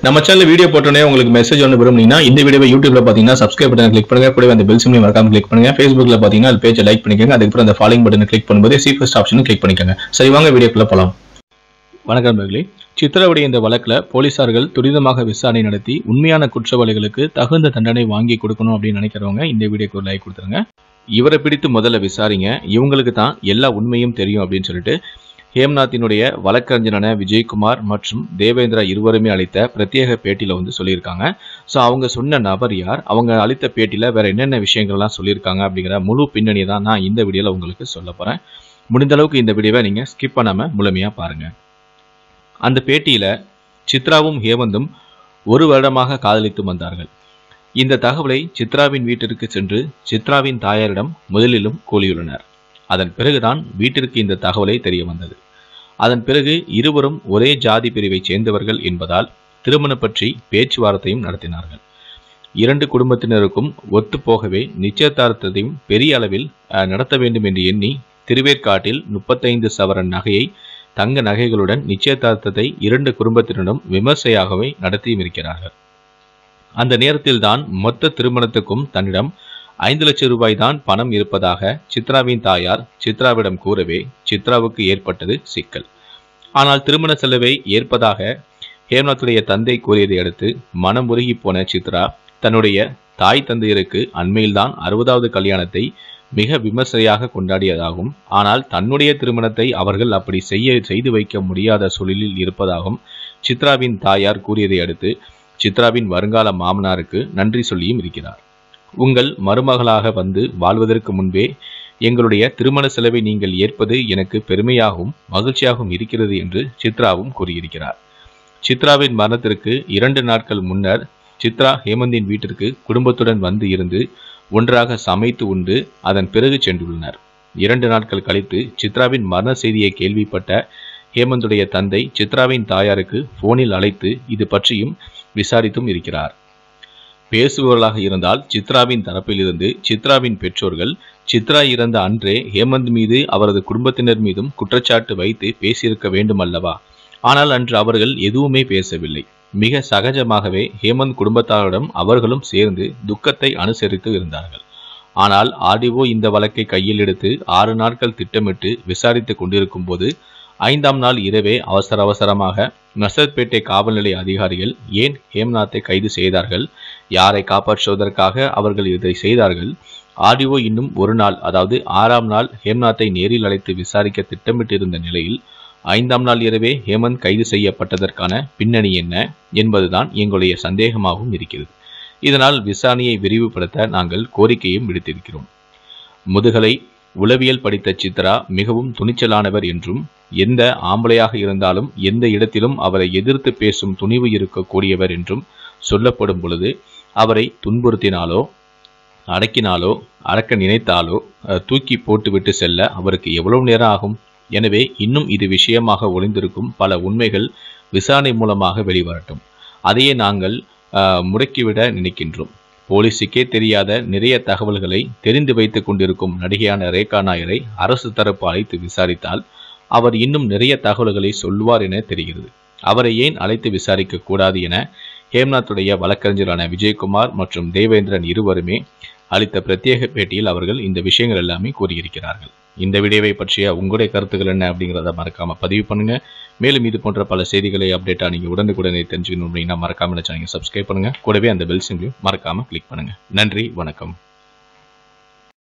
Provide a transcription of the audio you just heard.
நம்ம channel video போட்டோன்னே உங்களுக்கு மெசேஜ் ஒன்று விரும்புனீங்கன்னா இந்த வீடியோவை யூடியூப்ல பார்த்தீங்கன்னா சப்ஸ்கிரைப் பட்டன் கிளிக் பண்ணுங்க கூடவே அந்த பெல் சிம்லையும் மறக்காம கிளிக் பண்ணுங்க ஃபேஸ்புக்ல பார்த்தீங்கன்னா அது பேஜை லைக் பண்ணிக்கோங்க அதுக்கப்புறம் அந்த ஃபாலோயிங் பட்டனை கிளிக் பண்ணும்போது சி ஃபர்ஸ்ட் ஆப்ஷனும் கிளிக் பண்ணிக்கோங்க சரி வாங்க வீடியோக்குள்ள போலாம் வணக்கம் நண்பர்களே சித்திரவதை இந்த வழக்குல போலீசார்கள் துரிதமாக விசாரணை நடத்தி உண்மையான குற்றவாளிகளுக்கு தகுந்த தண்டனை வாங்கி கொடுக்கணும் அப்படின்னு நினைக்கிறவங்க இந்த வீடியோக்கு ஒரு லைக் கொடுத்துருங்க இவரை பிடித்து முதல்ல விசாரிங்க இவங்களுக்கு தான் எல்லா உண்மையும் தெரியும் அப்படின்னு சொல்லிட்டு ஹேம்நாத்தினுடைய வழக்கறிஞரான விஜயகுமார் மற்றும் தேவேந்திரா இருவருமே அளித்த பிரத்யேக பேட்டியில் வந்து சொல்லியிருக்காங்க ஸோ அவங்க சொன்ன நபர் யார் அவங்க அளித்த பேட்டியில் வேற என்னென்ன விஷயங்கள்லாம் சொல்லியிருக்காங்க அப்படிங்கிற முழு பின்னணி தான் நான் இந்த வீடியோவில் உங்களுக்கு சொல்ல போகிறேன் முடிந்த அளவுக்கு இந்த வீடியோவை நீங்கள் ஸ்கிப் பண்ணாமல் முழுமையாக பாருங்கள் அந்த பேட்டியில் சித்ராவும் ஹேமந்தும் ஒரு வருடமாக காதலித்து வந்தார்கள் இந்த தகவலை சித்ராவின் வீட்டிற்கு சென்று சித்ராவின் தாயாரிடம் முதலிலும் கூறியுள்ளனர் அதன் பிறகுதான் வீட்டிற்கு இந்த தகவலை தெரிய வந்தது அதன் பிறகு இருவரும் ஒரே ஜாதி பிரிவைச் சேர்ந்தவர்கள் என்பதால் திருமணம் பற்றி பேச்சுவார்த்தையும் நடத்தினார்கள் இரண்டு குடும்பத்தினருக்கும் ஒத்துப்போகவே நிச்சயதார்த்தத்தையும் பெரிய அளவில் அஹ், நடத்த வேண்டும் என்று எண்ணி திருவேற்காட்டில் முப்பத்தைந்து சவரன் நகையை தங்க நகைகளுடன் நிச்சயதார்த்தத்தை இரண்டு குடும்பத்தினரும் விமர்சையாகவே நடத்தியும் இருக்கிறார்கள் அந்த நேரத்தில்தான் மொத்த திருமணத்துக்கும் தன்னிடம் ஐந்து லட்சம் ரூபாய் தான் பணம் இருப்பதாக சித்ராவின் தாயார் சித்ராவிடம் கூறவே சித்ராவுக்கு ஏற்பட்டது சிக்கல் ஆனால் திருமண செலவை ஏற்பதாக ஹேம்நாத்துடைய தந்தை கூறியதை அடுத்து மனம் உருகி போன சித்ரா தன்னுடைய தாய் தந்தையருக்கு அண்மையில்தான் அறுபதாவது கல்யாணத்தை மிக விமர்சையாக கொண்டாடியதாகவும் ஆனால் தன்னுடைய திருமணத்தை அவர்கள் அப்படி செய்ய செய்து வைக்க முடியாத சூழலில் இருப்பதாகவும் சித்ராவின் தாயார் கூறியதை அடுத்து சித்ராவின் வருங்கால மாமனாருக்கு நன்றி சொல்லியும் இருக்கிறார் உங்கள் மருமகளாக வந்து வாழ்வதற்கு முன்பே எங்களுடைய திருமண செலவை நீங்கள் ஏற்பது எனக்கு பெருமையாகவும் மகிழ்ச்சியாகவும் இருக்கிறது என்று சித்ராவும் கூறியிருக்கிறார் சித்ராவின் மரணத்திற்கு இரண்டு நாட்கள் முன்னர் சித்ரா ஹேமந்தின் வீட்டிற்கு குடும்பத்துடன் வந்து இருந்து ஒன்றாக சமைத்து உண்டு அதன் பிறகு சென்றுள்ளனர் இரண்டு நாட்கள் கழித்து சித்ராவின் மரண செய்தியை கேள்விப்பட்ட ஹேமந்துடைய தந்தை சித்ராவின் தாயாருக்கு போனில் அழைத்து இது பற்றியும் விசாரித்தும் இருக்கிறார் பேசுபவர்களாக இருந்தால் சித்ராவின் தரப்பிலிருந்து சித்ராவின் பெற்றோர்கள் சித்ரா இறந்த அன்றே ஹேமந்த் மீது அவரது குடும்பத்தினர் மீதும் குற்றச்சாட்டு வைத்து பேசியிருக்க வேண்டும் அல்லவா ஆனால் அன்று அவர்கள் எதுவுமே பேசவில்லை மிக சகஜமாகவே ஹேமந்த் குடும்பத்தாரிடம் அவர்களும் சேர்ந்து துக்கத்தை அனுசரித்து இருந்தார்கள் ஆனால் ஆர்டிஓ இந்த வழக்கை கையில் எடுத்து ஆறு நாட்கள் திட்டமிட்டு விசாரித்துக் கொண்டிருக்கும் போது ஐந்தாம் நாள் இரவே அவசர அவசரமாக நசர்பேட்டை காவல் நிலைய அதிகாரிகள் ஏன் ஹேம்நாத்தை கைது செய்தார்கள் யாரை காப்பாற்றுவதற்காக அவர்கள் இதை செய்தார்கள் ஆடிஓ இன்னும் ஒரு நாள் அதாவது ஆறாம் நாள் ஹேம்நாத்தை நேரில் அழைத்து விசாரிக்க திட்டமிட்டிருந்த நிலையில் ஐந்தாம் நாள் இரவே ஹேமந்த் கைது செய்யப்பட்டதற்கான பின்னணி என்ன என்பதுதான் எங்களுடைய சந்தேகமாகவும் இருக்கிறது இதனால் விசாரணையை விரிவுபடுத்த நாங்கள் கோரிக்கையும் விடுத்திருக்கிறோம் முதுகலை உளவியல் படித்த சித்ரா மிகவும் துணிச்சலானவர் என்றும் எந்த ஆம்பளையாக இருந்தாலும் எந்த இடத்திலும் அவரை எதிர்த்து பேசும் துணிவு இருக்கக்கூடியவர் என்றும் சொல்லப்படும் பொழுது அவரை துன்புறுத்தினாலோ அடக்கினாலோ அடக்க நினைத்தாலோ அஹ், தூக்கி போட்டுவிட்டு செல்ல அவருக்கு எவ்வளவு நேரம் ஆகும் எனவே இன்னும் இது விஷயமாக ஒளிந்திருக்கும் பல உண்மைகள் விசாரணை மூலமாக வெளிவரட்டும் அதையே நாங்கள் அஹ், முடக்கிவிட நினைக்கின்றோம் போலீஸுக்கே தெரியாத நிறைய தகவல்களை தெரிந்து வைத்துக் கொண்டிருக்கும் நடிகையான ரேகா நாயரை அரசு தரப்பு அழைத்து விசாரித்தால் அவர் இன்னும் நிறைய தகவல்களை சொல்வார் என தெரிகிறது அவரை ஏன் அழைத்து விசாரிக்க கூடாது என ஹேம்நாத்துடைய வழக்கறிஞரான விஜயகுமார் மற்றும் தேவேந்திரன் இருவருமே அளித்த பிரத்யேக பேட்டியில் அவர்கள் இந்த விஷயங்கள் எல்லாமே கூறியிருக்கிறார்கள் இந்த வீடியோவை பற்றிய உங்களுடைய கருத்துக்கள் என்ன அப்படிங்கிறத மறக்காம பதிவு பண்ணுங்க மேலும் இது போன்ற பல செய்திகளை அப்டேட்டா நீங்க உடனுக்குடனே தெரிஞ்சுக்கணும் அப்படின்னா மறக்காம சேனலை சப்ஸ்கிரைப் பண்ணுங்க கூடவே அந்த பெல் சிம்லையும் மறக்காம கிளிக் பண்ணுங்க நன்றி வணக்கம்